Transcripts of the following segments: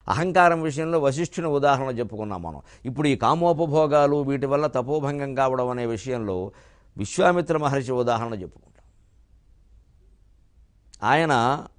అహంకారం విషయంలో వశిష్ఠుని ఉదాహరణ చెప్పుకున్నాం మనం ఇప్పుడు ఈ కామోపభోగాలు వీటి వల్ల తపోభంగం కావడం అనే విషయంలో విశ్వామిత్ర మహర్షి ఉదాహరణ చెప్పుకుంటాం ఆయన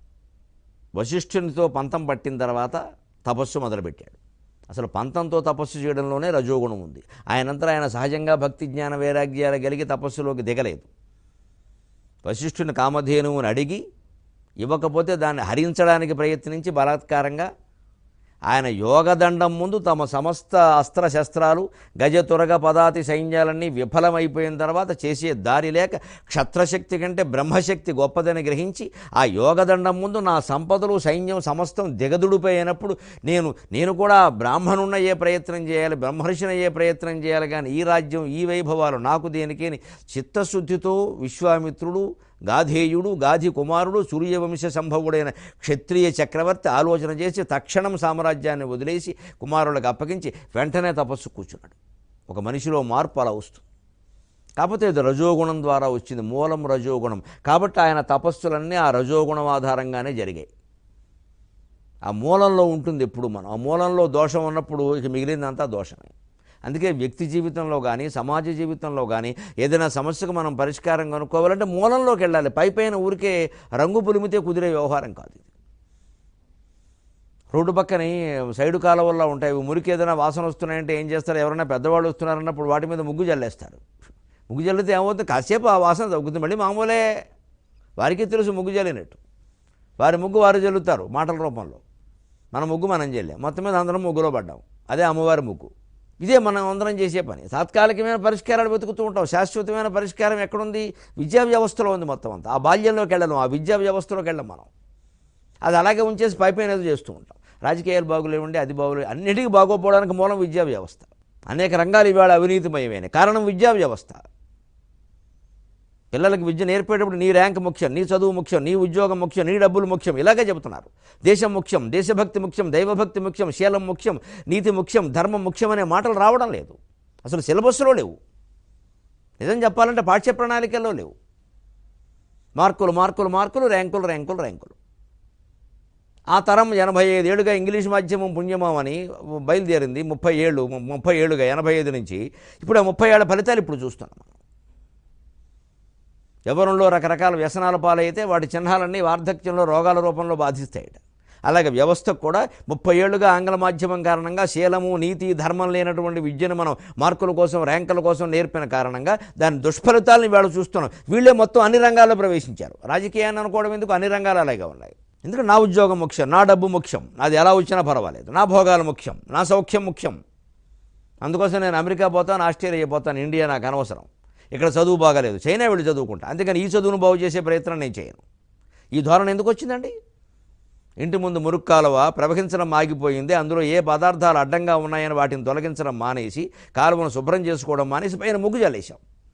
వశిష్ఠునితో పంతం పట్టిన తర్వాత తపస్సు మొదలుపెట్టాడు అసలు పంతంతో తపస్సు చేయడంలోనే రజోగుణం ఉంది ఆయనంతా ఆయన సహజంగా భక్తి జ్ఞాన వైరాగ్యాలు కలిగి తపస్సులోకి దిగలేదు వశిష్ఠుని కామధేనువుని అడిగి ఇవ్వకపోతే దాన్ని హరించడానికి ప్రయత్నించి బలాత్కారంగా ఆయన యోగదండం ముందు తమ సమస్త అస్త్రశస్త్రాలు గజతురగ పదాతి సైన్యాలన్నీ విఫలమైపోయిన తర్వాత చేసే దారి లేక క్షత్రశక్తి కంటే బ్రహ్మశక్తి గొప్పదని గ్రహించి ఆ యోగదండం ముందు నా సంపదలు సైన్యం సమస్తం దిగదుడిపోయినప్పుడు నేను నేను కూడా బ్రాహ్మణున్నయ్యే ప్రయత్నం చేయాలి బ్రహ్మర్షినయ్యే ప్రయత్నం చేయాలి కానీ ఈ రాజ్యం ఈ వైభవాలు నాకు దేనికి అని చిత్తశుద్ధితో విశ్వామిత్రుడు గాధేయుడు గాధి కుమారుడు సూర్యవంశ సంభవుడైన క్షత్రియ చక్రవర్తి ఆలోచన చేసి తక్షణం సామ్రాజ్యాన్ని వదిలేసి కుమారులకు అప్పగించి వెంటనే తపస్సు కూర్చున్నాడు ఒక మనిషిలో మార్పు అలా వస్తుంది కాకపోతే ఇది రజోగుణం ద్వారా వచ్చింది మూలం రజోగుణం కాబట్టి ఆయన తపస్సులన్నీ ఆ రజోగుణం ఆధారంగానే జరిగాయి ఆ మూలంలో ఉంటుంది ఎప్పుడు మనం ఆ మూలంలో దోషం ఉన్నప్పుడు ఇక మిగిలిందంతా దోషమే అందుకే వ్యక్తి జీవితంలో కానీ సమాజ జీవితంలో కానీ ఏదైనా సమస్యకు మనం పరిష్కారం కనుక్కోవాలంటే మూలంలోకి వెళ్ళాలి పై పైన ఊరికే రంగు పులిమితే కుదిరే వ్యవహారం కాదు ఇది రోడ్డు పక్కని సైడు కాలువల్లో ఉంటాయి ఇవి మురికి ఏదైనా వాసన వస్తున్నాయంటే ఏం చేస్తారు ఎవరైనా పెద్దవాళ్ళు వస్తున్నారన్నప్పుడు వాటి మీద ముగ్గు జల్లేస్తారు ముగ్గు జల్లితే ఏమవుతుంది కాసేపు ఆ వాసన తగ్గుతుంది మళ్ళీ మామూలే వారికి తెలుసు ముగ్గు జల్లినట్టు వారి ముగ్గు వారు జల్లుతారు మాటల రూపంలో మన ముగ్గు మనం జల్లాం మొత్తం మీద అందరం ముగ్గులో పడ్డాం అదే అమ్మవారి ముగ్గు ఇదే మనం అందరం చేసే పని తాత్కాలికమైన పరిష్కారాలు వెతుకుతూ ఉంటాం శాశ్వతమైన పరిష్కారం ఎక్కడుంది విద్యా వ్యవస్థలో ఉంది మొత్తం అంతా ఆ బాల్యంలోకి వెళ్ళడం ఆ విద్యా వ్యవస్థలోకి వెళ్ళం మనం అది అలాగే ఉంచేసి పైపైన ఏదో చేస్తూ ఉంటాం రాజకీయాలు బాగులేవండి అది బాగులే అన్నిటికీ బాగోపోవడానికి మూలం విద్యా వ్యవస్థ అనేక రంగాలు ఇవాళ అవినీతిమయమైన కారణం విద్యా వ్యవస్థ పిల్లలకు విద్య నేర్పేటప్పుడు నీ ర్యాంక్ ముఖ్యం నీ చదువు ముఖ్యం నీ ఉద్యోగం ముఖ్యం నీ డబ్బులు ముఖ్యం ఇలాగే చెబుతున్నారు దేశం ముఖ్యం దేశభక్తి ముఖ్యం దైవభక్తి ముఖ్యం శీలం ముఖ్యం నీతి ముఖ్యం ధర్మం ముఖ్యం అనే మాటలు రావడం లేదు అసలు సిలబస్లో లేవు నిజం చెప్పాలంటే పాఠ్య ప్రణాళికల్లో లేవు మార్కులు మార్కులు మార్కులు ర్యాంకులు ర్యాంకులు ర్యాంకులు ఆ తరం ఎనభై ఐదు ఏళ్ళుగా ఇంగ్లీష్ మాధ్యమం పుణ్యమం అని బయలుదేరింది ముప్పై ఏళ్ళు ముప్పై ఏళ్ళుగా ఎనభై ఐదు నుంచి ఇప్పుడు ఆ ముప్పై ఏళ్ళ ఫలితాలు ఇప్పుడు చూస్తున్నాం మనం ఎవరిలో రకరకాల వ్యసనాల పాలైతే వాటి చిహ్నాలన్నీ వార్ధక్యంలో రోగాల రూపంలో బాధిస్తాయట అలాగే వ్యవస్థకు కూడా ముప్పై ఏళ్ళుగా ఆంగ్ల మాధ్యమం కారణంగా శీలము నీతి ధర్మం లేనటువంటి విద్యను మనం మార్కుల కోసం ర్యాంకుల కోసం నేర్పిన కారణంగా దాని దుష్ఫలితాలను వీళ్ళు చూస్తున్నాం వీళ్ళే మొత్తం అన్ని రంగాల్లో ప్రవేశించారు రాజకీయాన్ని అనుకోవడం ఎందుకు అన్ని రంగాలు అలాగే ఉన్నాయి ఎందుకంటే నా ఉద్యోగం ముఖ్యం నా డబ్బు ముఖ్యం నాది ఎలా వచ్చినా పర్వాలేదు నా భోగాలు ముఖ్యం నా సౌఖ్యం ముఖ్యం అందుకోసం నేను అమెరికా పోతాను ఆస్ట్రేలియా పోతాను ఇండియా నాకు అనవసరం ఇక్కడ చదువు బాగాలేదు చైనా వెళ్ళి చదువుకుంటా అందుకని ఈ చదువును బాగు చేసే ప్రయత్నం నేను చేయను ఈ ధోరణి ఎందుకు వచ్చిందండి ఇంటి ముందు మురుగు కాలువ ప్రవహించడం ఆగిపోయింది అందులో ఏ పదార్థాలు అడ్డంగా ఉన్నాయని వాటిని తొలగించడం మానేసి కాలువను శుభ్రం చేసుకోవడం మానేసి పైన ముగ్గు జల్లేశాం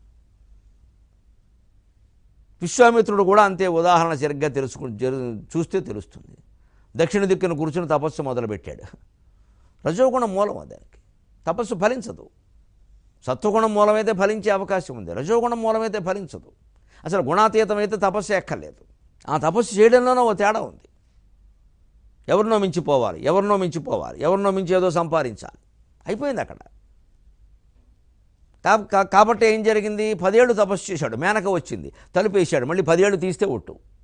విశ్వామిత్రుడు కూడా అంతే ఉదాహరణ సరిగ్గా తెలుసుకు జరు- చూస్తే తెలుస్తుంది దక్షిణ దిక్కున కూర్చుని తపస్సు మొదలుపెట్టాడు రజోగుణం మూలం దానికి తపస్సు ఫలించదు సత్వగుణం మూలమైతే ఫలించే అవకాశం ఉంది రజోగుణం మూలమైతే ఫలించదు అసలు గుణాతీతమైతే తపస్సు ఎక్కర్లేదు ఆ తపస్సు చేయడంలోనో ఓ తేడా ఉంది ఎవరినో మించిపోవాలి ఎవరినో మించిపోవాలి ఎవరినో మించి ఏదో సంపాదించాలి అయిపోయింది అక్కడ కా- కా- కాబట్టి ఏం జరిగింది పదేళ్ళు తపస్సు చేశాడు మేనక వచ్చింది తలుపేశాడు మళ్ళీ పదేళ్ళు తీస్తే ఒట్టు